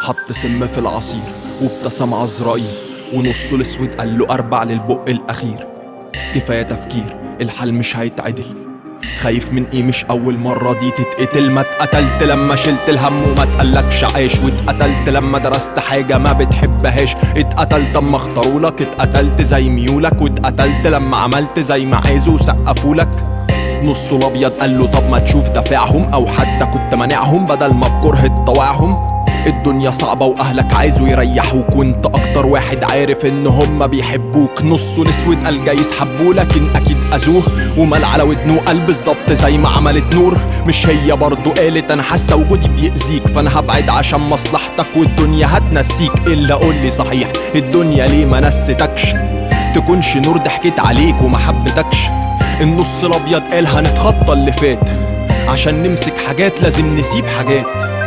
حط سم في العصير وابتسم عزرائيل ونصه الاسود قال له اربع للبق الاخير كفايه تفكير الحال مش هيتعدل خايف من ايه مش اول مرة دي تتقتل ما اتقتلت لما شلت الهم وما تقلكش عيش واتقتلت لما درست حاجة ما بتحبهاش اتقتلت اما اختارولك اتقتلت زي ميولك واتقتلت لما عملت زي ما عايزوا وسقفولك نصه الابيض قال له طب ما تشوف دافعهم او حتى كنت مانعهم بدل ما بكره تطوعهم الدنيا صعبة واهلك عايزوا يريحوك وانت اكتر واحد عارف ان هما بيحبوك نصه الاسود قال جاي يسحبوه لكن اكيد اذوه ومال على ودنه قال بالظبط زي ما عملت نور مش هي برضه قالت انا حاسه وجودي بيأذيك فانا هبعد عشان مصلحتك والدنيا هتنسيك الا قولي صحيح الدنيا ليه ما نستكش تكونش نور ضحكت عليك وما حبتكش النص الابيض قال هنتخطى اللي فات عشان نمسك حاجات لازم نسيب حاجات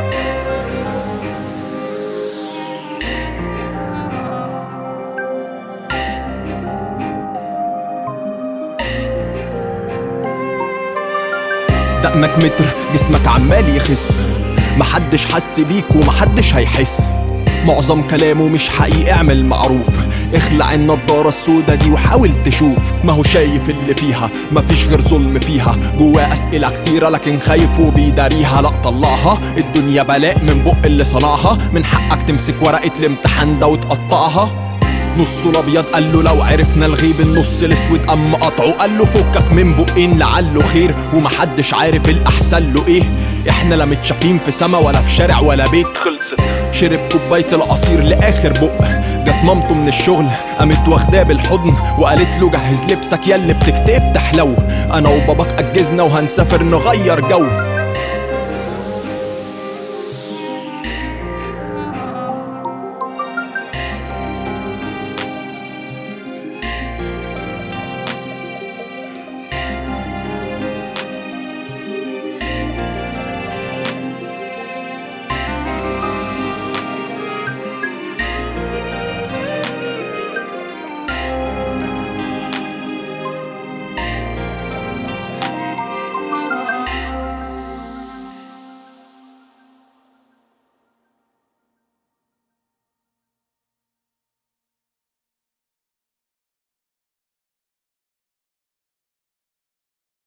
دقنك متر جسمك عمال يخس محدش حس بيك ومحدش هيحس معظم كلامه مش حقيقي اعمل معروف اخلع النضارة السودا دي وحاول تشوف ما هو شايف اللي فيها مفيش غير ظلم فيها جواه اسئلة كتيرة لكن خايف وبيداريها لا طلعها الدنيا بلاء من بق اللي صنعها من حقك تمسك ورقة الامتحان ده وتقطعها نصه الابيض قال له لو عرفنا الغيب النص الاسود قام قطعه قال له فكك من بقين لعله خير ومحدش عارف الاحسن له ايه احنا لا متشافين في سما ولا في شارع ولا بيت خلصت شرب كوباية العصير لآخر بق جت مامته من الشغل قامت واخداه بالحضن وقالت له جهز لبسك ياللي بتكتئب تحلو انا وباباك اجزنا وهنسافر نغير جو